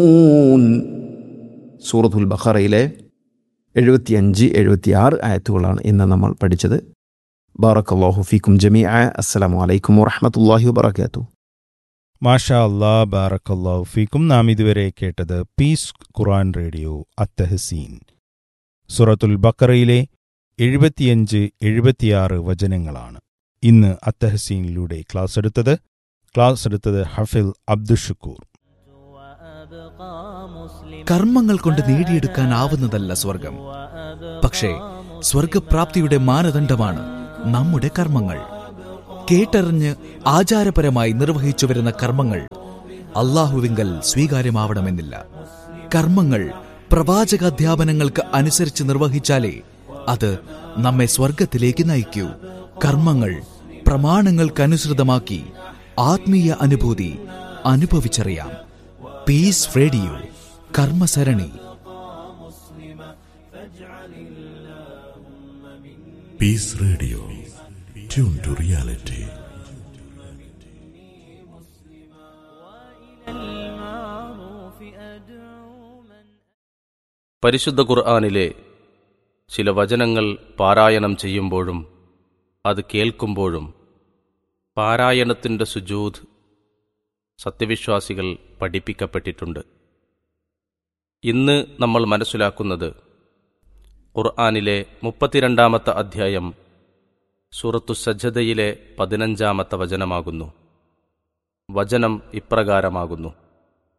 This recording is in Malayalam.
സൂറത്തുൽ ബഖറയിലെ എഴുപത്തിയഞ്ച് എഴുപത്തിയാറ് ആയത്തുകളാണ് ഇന്ന് നമ്മൾ പഠിച്ചത് ബാറക്കല്ലാഹു ഫീക്കും ജമീ അസ്സലാമു അലൈക്കും വറഹമത്തല്ലാഹി വബർക്കാത്തു മാഷാ അല്ലാ ബാറക്കല്ലാഹു ഫീക്കും നാം ഇതുവരെ കേട്ടത് പീസ് ഖുറാൻ റേഡിയോ അത്തഹസീൻ സുറത്തുൽ ബക്കറയിലെ എഴുപത്തിയഞ്ച് എഴുപത്തിയാറ് വചനങ്ങളാണ് ഇന്ന് അത്തഹസീനിലൂടെ ക്ലാസ് എടുത്തത് ക്ലാസ് എടുത്തത് ഹഫിൽ അബ്ദുഷക്കൂർ കർമ്മങ്ങൾ കൊണ്ട് നേടിയെടുക്കാനാവുന്നതല്ല സ്വർഗം പക്ഷേ സ്വർഗപ്രാപ്തിയുടെ മാനദണ്ഡമാണ് നമ്മുടെ കർമ്മങ്ങൾ കേട്ടറിഞ്ഞ് ആചാരപരമായി നിർവഹിച്ചു വരുന്ന കർമ്മങ്ങൾ അള്ളാഹുവിങ്കൽ സ്വീകാര്യമാവണമെന്നില്ല കർമ്മങ്ങൾ പ്രവാചകാധ്യാപനങ്ങൾക്ക് അനുസരിച്ച് നിർവഹിച്ചാലേ അത് നമ്മെ സ്വർഗത്തിലേക്ക് നയിക്കൂ കർമ്മങ്ങൾ പ്രമാണങ്ങൾക്കനുസൃതമാക്കി ആത്മീയ അനുഭൂതി അനുഭവിച്ചറിയാം പീസ് റേഡിയോ കർമ്മസരണി Peace Radio. Tune to reality. പരിശുദ്ധ ഖുർആാനിലെ ചില വചനങ്ങൾ പാരായണം ചെയ്യുമ്പോഴും അത് കേൾക്കുമ്പോഴും പാരായണത്തിൻ്റെ സുജൂദ് സത്യവിശ്വാസികൾ പഠിപ്പിക്കപ്പെട്ടിട്ടുണ്ട് ഇന്ന് നമ്മൾ മനസ്സിലാക്കുന്നത് ഖുർആാനിലെ മുപ്പത്തിരണ്ടാമത്തെ അധ്യായം സൂറത്തു സജ്ജതയിലെ പതിനഞ്ചാമത്തെ വചനമാകുന്നു വചനം ഇപ്രകാരമാകുന്നു